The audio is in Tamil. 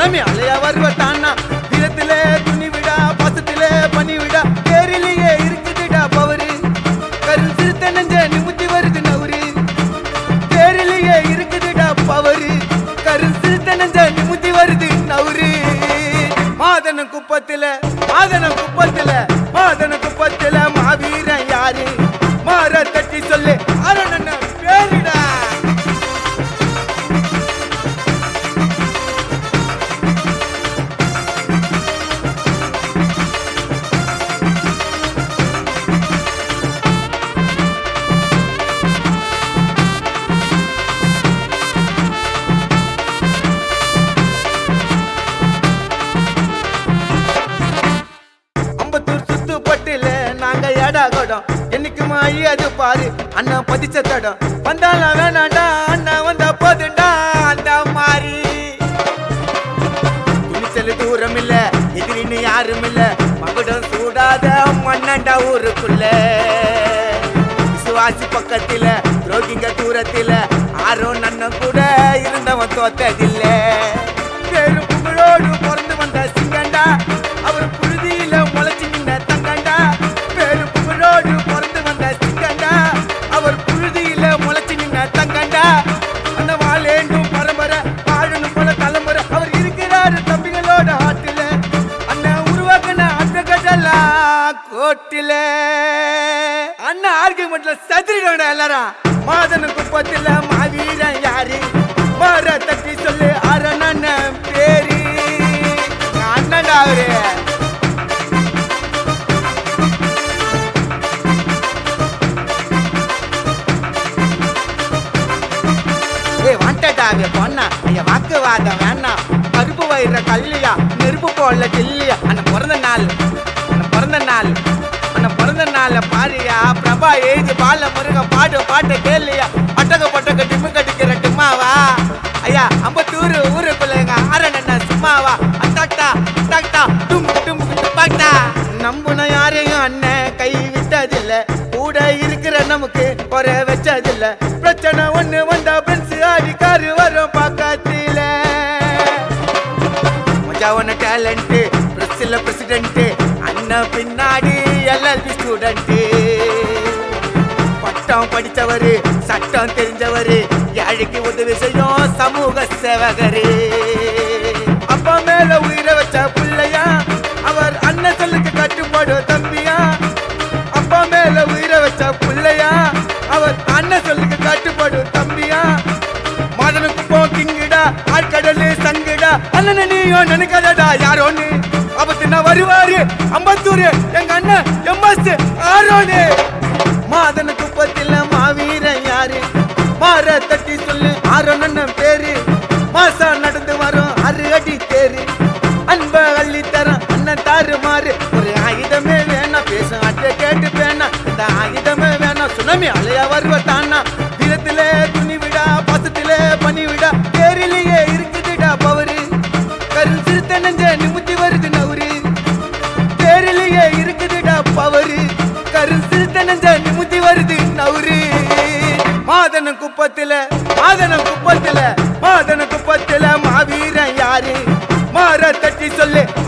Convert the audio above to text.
சுனமி அலையா வருவட்டானா வீரத்திலே துணி விடா பசத்திலே பனி விடா பேரிலேயே இருக்குதுடா பவரு கரு சிறுத்த நெஞ்ச நிமித்தி வருது நவரு பேரிலேயே இருக்குதுடா பவரு கரு சிறுத்த நெஞ்ச நிமித்தி வருது நவரு மாதன குப்பத்தில மாதன குப்பத்தில மாதன குப்பத்தில மாவீரன் யாரு மாற தட்டி சொல்லு அரணன பேரிடா அம்பத்தூர் சுத்துப்பட்டில நாங்க ஏடா கொடம் என்னைக்குமா அது பாரு அண்ணன் பதிச்ச தடம் வந்தாலும் வேணாண்டா அண்ணன் வந்த போதுண்டா அந்த மாதிரி துணிச்சல் தூரம் இல்ல எதிரின்னு யாரும் இல்ல மகுடம் சூடாத மண்ணண்டா ஊருக்குள்ள விசுவாசி பக்கத்தில துரோகிங்க தூரத்தில ஆரும் நன்னம் கூட இருந்தவன் தோத்ததில்ல பேரும் புகழோடு பிறந்து வந்த சிங்கண்டா அவர் புழுதியில முளைச்சு நின்ன தங்கண்டா பேரும் புகழோடு பிறந்து வந்த சிங்கண்டா அவர் புழுதியில முளைச்சு நின்ன தங்கண்டா அந்த வாழேண்டும் பரம்பரை வாழணும் போல தலைமுறை அவர் இருக்கிறாரு தம்பிகளோட ஆட்டில அண்ணன் உருவாக்கின அட்டகட்டெல்லாம் கோட்டில அண்ணன் ஆர்குமெண்ட்ல சதுரிடா எல்லாரும் மாதன குப்பத்துல மாவீரன் யாரு மாற தட்டி சொல்லு அரணன் பேரு எங்க அண்ணன்டா அவரு ஏய் வாண்டடாவே பொண்ணா ஐயா வாக்குவாதம் வேணாம் கருப்பு வயிற கல்லியா நெருப்பு போல கில்லியா அண்ணன் பிறந்த நாள் அண்ணன் பிறந்த நாள் அண்ணன் பிறந்த நாள்ல பாரியா பிரபா எழுதி பால முருக பாடு பாட்டு கேளியா பட்டக பட்டக டிம்மு கட்டிக்கிற டிம்மாவா ஐயா அம்பத்தூர் ஊருக்குள்ள எங்க ஆரண் என்ன சும்மாவா அத்தாக்டா அத்தாக்டா டும் டும் துப்பாக்டா நம்புன யாரையும் அண்ணன் கை விட்டதில்ல கூட இருக்கிற நமக்கு குறை வச்சதில்ல பிரச்சனை ஒண்ணு வந்தா பென்ஸ் ஆடி காரு வரும் பக்கத்தில மஜாவான டேலண்ட் பிரஸ்ல பிரசிடென்ட் அண்ணன் பின்னாடி எல்எல்பி ஸ்டூடெண்ட் பட்டம் படிச்சவரு சட்டம் தெரிஞ்சவரு ஏழைக்கு உதவி செய்யும் சமூக சேவகரு அப்பா மேல உயிரை வச்ச பிள்ளையா அவர் அண்ணன் சொல்லுக்கு கட்டுப்பாடும் தம்பியா அப்பா மேல உயிரை வச்ச பிள்ளையா அவர் அண்ணன் சொல்லுக்கு கட்டுப்பாடும் தம்பியா மதனுக்கு போ கிங்கிடா ஆட்கடலு சங்கிடா அண்ணன் நீயும் நினைக்காதடா யாரோன்னு ஆபத்துனா வருவாரு அம்பத்தூரு எங்க அண்ணன் எம்எஸ் ஆரோனு மாதன குப்பத்தில மாவீரன் யாரு மாற தட்டி சொல்லு ஆரோனன் பேரு மாசா நடந்து வரும் அரு அடி தேரு அன்ப அள்ளி தரம் அண்ணன் தாறு மாறு ஒரு ஆயுதமே வேணாம் பேசும் அட்டை கேட்டு வேணாம் இந்த ஆயுதமே வேணாம் சுனமி அலையா வருவட்டானா வீரத்திலே துணி விடா பசத்திலே பனி விடா பேரிலேயே இருக்குதுடா பவரு கரு சிறுத்த நெஞ்ச நிமித்தி வருது நவரு பேரிலேயே இருக்குதுடா பவரு கரு சிறுத்த நெஞ்ச நிமித்தி வருது நவரு மாதன குப்பத்தில மாதன குப்பத்தில மாதன குப்பத்தில மாவீரன் யாரு மாற தட்டி சொல்லு